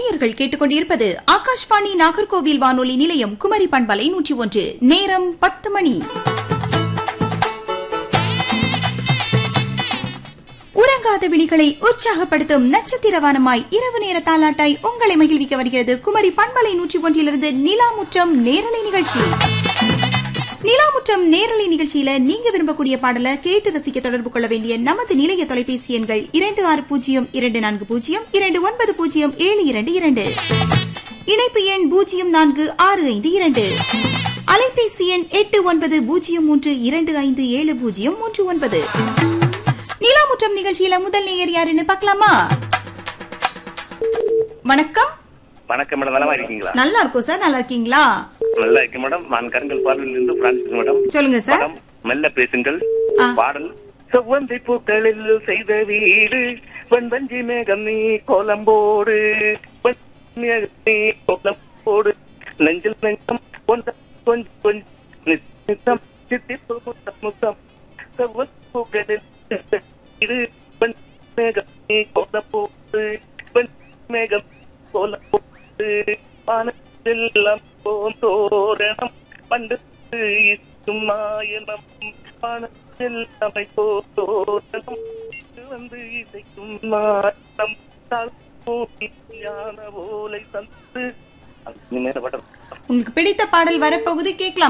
நேயர்கள் கேட்டுக்கொண்டிருப்பது ஆகாஷ்வாணி நாகர்கோவில் வானொலி நிலையம் குமரி பண்பலை நூற்றி ஒன்று நேரம் பத்து மணி உறங்காத விழிகளை உற்சாகப்படுத்தும் நட்சத்திரவானமாய் இரவு நேர தாலாட்டாய் உங்களை மகிழ்விக்க வருகிறது குமரி பண்பலை நூற்றி ஒன்றிலிருந்து நிலாமுற்றம் நேரலை நிகழ்ச்சி நிலாமுற்றம் நேரலை நிகழ்ச்சியில நீங்க விரும்பக்கூடிய பாடலை கேட்டு ரசிக்க தொடர்பு கொள்ள வேண்டிய நமது நிலைய தொலைபேசி எண்கள் இரண்டு ஆறு பூஜ்ஜியம் இரண்டு நான்கு பூஜ்ஜியம் இரண்டு ஒன்பது பூஜ்ஜியம் ஏழு இரண்டு இரண்டு இணைப்பு எண் பூஜ்ஜியம் நான்கு ஆறு ஐந்து இரண்டு அலைபேசி எண் எட்டு ஒன்பது பூஜ்ஜியம் மூன்று இரண்டு ஐந்து ஏழு பூஜ்ஜியம் மூன்று ஒன்பது நிலாமுற்றம் நிகழ்ச்சியில முதல் நேயர் யாருன்னு பார்க்கலாமா வணக்கம் வணக்கம் மேடம் நலமா இருக்கீங்களா நல்லா இருக்கும் சார் நல்லா இருக்கீங்களா நல்லா இருக்கு மேடம் நான் கருங்கல் பார்வையில் இருந்து பிரான்சிஸ் மேடம் சொல்லுங்க சார் மேடம் மெல்ல பேசுங்கள் ஆ. பாடல் செவ்வந்தி பூக்களில் செய்த வீடு வெண்பஞ்சி மேகம் நீ கோலம்போடு வெண்பஞ்சி மேகம் நீ கோலம்போடு நெஞ்சில் நெஞ்சம் கொஞ்ச கொஞ்சம் கொஞ்சம் நித்தம் சித்திப்பு முத்தம் முத்தம் செவ்வந்தி பூக்களில் செய்த வீடு வெண்பஞ்சி மேகம் நீ கோலம்போடு வெண்பஞ்சி மேகம் கோலம்போடு வானத்தில் போம் தோரணம் பண்டு மாயனம் வானத்தில் அமைப்போ தோரணம் வந்து இசைக்கும் மாயனம் யான ஓலை தந்து அந்த நேரம் உங்களுக்கு பிடித்த பாடல் வரப்போகுது கேட்கலாம்